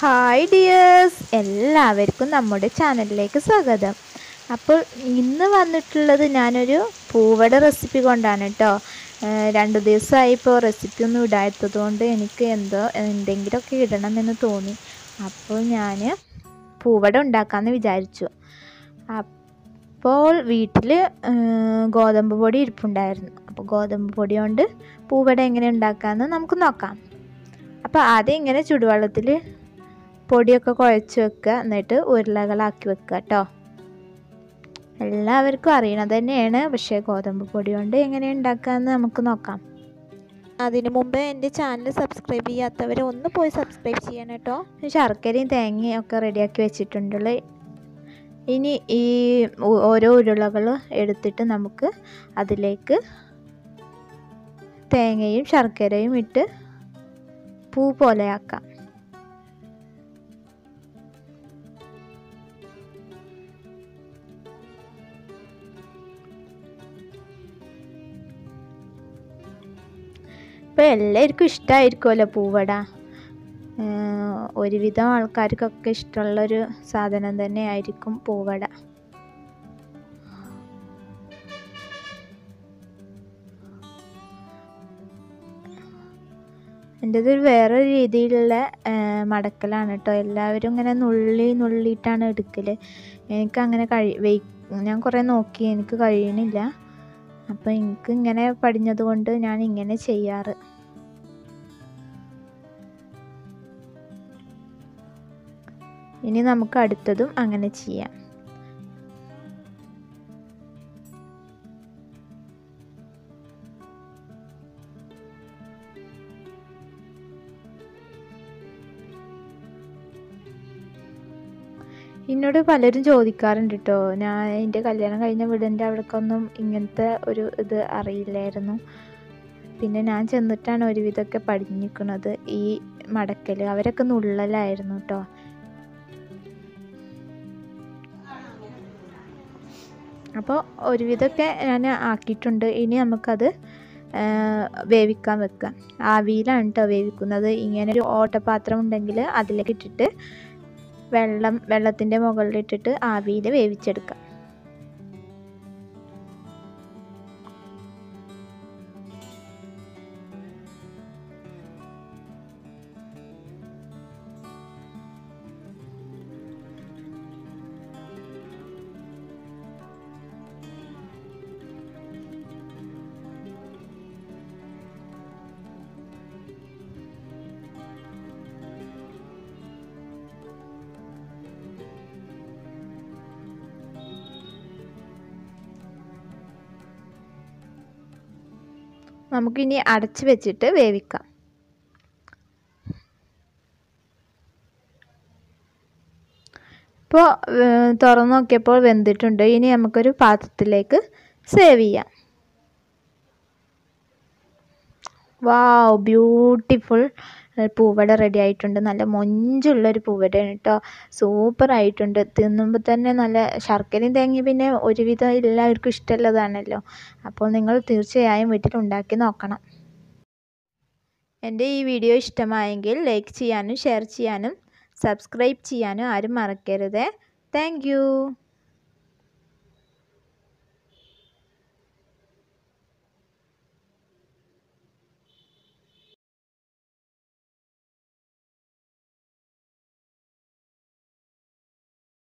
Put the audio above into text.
hi dears എല്ലാവർക്കും നമ്മുടെ ചാനലിലേക്ക് സ്വാഗതം അപ്പോൾ ഇന്ന് വന്നിട്ടുള്ളത് ഞാനൊരു പൂവട റെസിപ്പി കൊണ്ടാണ് കേട്ടോ രണ്ട് ദിവസമായി ഇപ്പോൾ റെസിപ്പി ഒന്നും ഇടാത്തത് കൊണ്ട് എനിക്ക് എന്തോ എന്തെങ്കിലുമൊക്കെ ഇടണമെന്ന് തോന്നി അപ്പോൾ ഞാൻ പൂവട ഉണ്ടാക്കാമെന്ന് വിചാരിച്ചു അപ്പോൾ വീട്ടിൽ ഗോതമ്പ് പൊടി ഇരിപ്പുണ്ടായിരുന്നു അപ്പോൾ ഗോതമ്പ് പൊടി കൊണ്ട് പൂവട എങ്ങനെ ഉണ്ടാക്കാമെന്ന് നമുക്ക് നോക്കാം അപ്പോൾ ആദ്യം ഇങ്ങനെ ചുടുവെള്ളത്തിൽ പൊടിയൊക്കെ കുഴച്ച് വെക്കുക എന്നിട്ട് ഉരുളകളാക്കി വെക്കുക കേട്ടോ എല്ലാവർക്കും അറിയണത് തന്നെയാണ് പക്ഷേ ഗോതമ്പ് പൊടി കൊണ്ട് എങ്ങനെ ഉണ്ടാക്കാമെന്ന് നമുക്ക് നോക്കാം അതിനു മുമ്പ് എൻ്റെ ചാനൽ സബ്സ്ക്രൈബ് ചെയ്യാത്തവർ ഒന്ന് പോയി സബ്സ്ക്രൈബ് ചെയ്യണം കേട്ടോ ശർക്കരയും തേങ്ങയും ഒക്കെ റെഡിയാക്കി വെച്ചിട്ടുണ്ടല്ലോ ഇനി ഈ ഓരോ ഉരുളകൾ എടുത്തിട്ട് നമുക്ക് അതിലേക്ക് തേങ്ങയും ശർക്കരയും ഇട്ട് പൂ പോലെയാക്കാം ഇപ്പം എല്ലാവർക്കും ഇഷ്ടമായിരിക്കുമല്ലോ പൂവട ഒരുവിധം ആൾക്കാർക്കൊക്കെ ഇഷ്ടമുള്ളൊരു സാധനം തന്നെ ആയിരിക്കും പൂവട എൻ്റേത് വേറെ രീതിയിലുള്ള മടക്കലാണ് കേട്ടോ എല്ലാവരും ഇങ്ങനെ നുള്ളി നുള്ളിയിട്ടാണ് എടുക്കൽ എനിക്കങ്ങനെ കഴി വെയ് ഞാൻ കുറേ നോക്കി എനിക്ക് കഴിയണില്ല അപ്പോൾ എനിക്ക് ഇങ്ങനെ പഠിഞ്ഞത് കൊണ്ട് ഞാൻ ഇങ്ങനെ ചെയ്യാറ് ഇനി നമുക്ക് അടുത്തതും അങ്ങനെ ചെയ്യാം എന്നോട് പലരും ചോദിക്കാറുണ്ട് കേട്ടോ ഞാൻ എൻ്റെ കല്യാണം കഴിഞ്ഞ വീടിൻ്റെ അവിടേക്കൊന്നും ഇങ്ങനത്തെ ഒരു ഇത് അറിയില്ലായിരുന്നു പിന്നെ ഞാൻ ചെന്നിട്ടാണ് ഒരുവിധമൊക്കെ പഠിഞ്ഞിരിക്കുന്നത് ഈ മടക്കൽ അവരൊക്കെ നുള്ളലായിരുന്നു കേട്ടോ അപ്പോൾ ഒരുവിധമൊക്കെ ഞാൻ ആക്കിയിട്ടുണ്ട് ഇനി നമുക്കത് വേവിക്കാൻ വെക്കാം ആവിയിലാണ് കേട്ടോ വേവിക്കുന്നത് ഇങ്ങനെ ഒരു ഓട്ടപാത്രം ഉണ്ടെങ്കിൽ അതിലേക്ക് ഇട്ടിട്ട് വെള്ളം വെള്ളത്തിൻ്റെ മുകളിലിട്ടിട്ട് ആവിയിൽ വേവിച്ചെടുക്കാം നമുക്കിനി അടച്ച് വെച്ചിട്ട് വേവിക്കാം ഇപ്പോൾ തുറന്നു നോക്കിയപ്പോൾ വെന്തിട്ടുണ്ട് ഇനി നമുക്കൊരു പാത്രത്തിലേക്ക് സേവ് ചെയ്യാം വാവ് ബ്യൂട്ടിഫുൾ പൂവട റെഡി ആയിട്ടുണ്ട് നല്ല മൊഞ്ചുള്ളൊരു പൂവടയാണ് കേട്ടോ സൂപ്പർ ആയിട്ടുണ്ട് തിന്നുമ്പോൾ തന്നെ നല്ല ശർക്കരയും തേങ്ങയും പിന്നെ ഒരുവിധം എല്ലാവർക്കും ഇഷ്ടമുള്ളതാണല്ലോ അപ്പോൾ നിങ്ങൾ തീർച്ചയായും വീട്ടിൽ ഉണ്ടാക്കി നോക്കണം എൻ്റെ ഈ വീഡിയോ ഇഷ്ടമായെങ്കിൽ ലൈക്ക് ചെയ്യാനും ഷെയർ ചെയ്യാനും സബ്സ്ക്രൈബ് ചെയ്യാനും ആരും മറക്കരുത് താങ്ക്